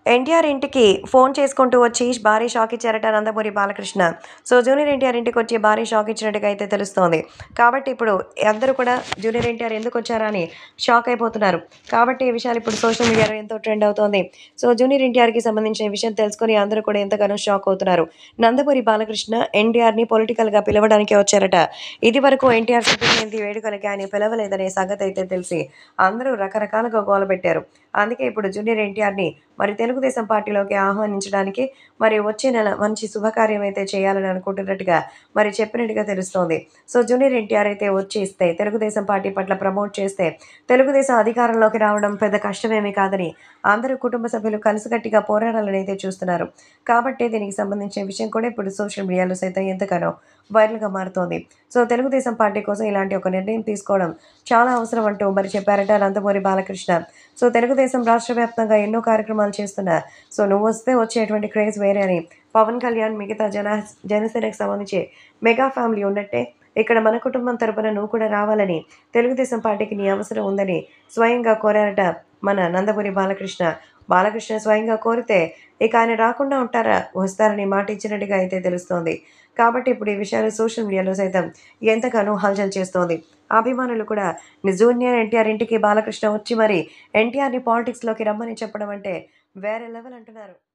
ఎన్టీఆర్ ఇంటికి ఫోన్ చేసుకుంటూ వచ్చి భారీ షాక్ ఇచ్చారట Nandamuri Balakrishna so junior NTR ఇంటికి వచ్చి భారీ షాక్ ఇచ్చినట్టుగా అయితే తెలుస్తోంది కాబట్టి ఇప్పుడు అందరూ కూడా జూనియర్ ఎన్టీఆర్ ఎందుకు వచ్చారా అని షాక్ అయిపోతున్నారు కాబట్టి ఈ విషయాలు ఇప్పుడు సోషల్ మీడియాలో ఎంతో ట్రెండ్ అవుతోంది సో జూనియర్ ఎన్టీఆర్కి సంబంధించిన విషయం తెలుసుకొని అందరూ కూడా ఎంతగానో షాక్ అవుతున్నారు నందమూరి బాలకృష్ణ ఎన్టీఆర్ని పొలిటికల్గా పిలవడానికి వచ్చారట ఇది వరకు ఎన్టీఆర్ జయంతి వేడుకలకి ఆయన పిలవలేదనే సంగతి అయితే తెలిసి అందరూ రకరకాలుగా గోలబెట్టారు అందుకే ఇప్పుడు జూనియర్ ఎన్టీఆర్ని మరి తెలుగుదేశం పార్టీలోకి ఆహ్వానించడానికి మరి వచ్చే నెల మంచి శుభకార్యం అయితే చేయాలని అనుకుంటున్నట్టుగా మరి చెప్పినట్టుగా తెలుస్తోంది సో జూనియర్ ఎన్టీఆర్ అయితే వచ్చేస్తే తెలుగుదేశం పార్టీ పట్ల ప్రమోట్ చేస్తే తెలుగుదేశం అధికారంలోకి రావడం పెద్ద కష్టమేమీ కాదని అందరూ కుటుంబ సభ్యులు కలిసికట్టిగా పోరాడాలని అయితే చూస్తున్నారు కాబట్టి దీనికి సంబంధించిన విషయం కూడా ఇప్పుడు సోషల్ మీడియాలో సైతం ఎంతగానో వైరల్గా మారుతోంది సో తెలుగుదేశం పార్టీ కోసం ఇలాంటి ఒక నిర్ణయం తీసుకోవడం చాలా అవసరం అంటూ మరి చెప్పారట నందమూరి బాలకృష్ణ సో తెలుగుదేశం రాష్ట్ర వ్యాప్తంగా ఎన్నో కార్యక్రమాలు చేస్తున్నా సో నువ్వు వస్తే వచ్చేటువంటి క్రేజ్ వేరే అని పవన్ కళ్యాణ్ మిగతా జన జనసేనకు సంబంధించి మెగా ఫ్యామిలీ ఉన్నట్టే ఇక్కడ మన కుటుంబం తరపున నువ్వు కూడా రావాలని తెలుగుదేశం పార్టీకి నీ అవసరం ఉందని స్వయంగా కోరారట మన నందమూరి బాలకృష్ణ బాలకృష్ణ స్వయంగా కోరితే ఇక ఆయన రాకుండా ఉంటారా వస్తారని మాట ఇచ్చినట్టుగా అయితే తెలుస్తోంది కాబట్టి ఇప్పుడు ఈ విషయాలు సోషల్ మీడియాలో సైతం ఎంతగానో హల్చల్ చేస్తోంది అభిమానులు కూడా జూనియర్ ఎన్టీఆర్ ఇంటికి బాలకృష్ణ వచ్చి మరి ఎన్టీఆర్ని పాలిటిక్స్లోకి రమ్మని చెప్పడం అంటే వేరే లెవెల్ అంటున్నారు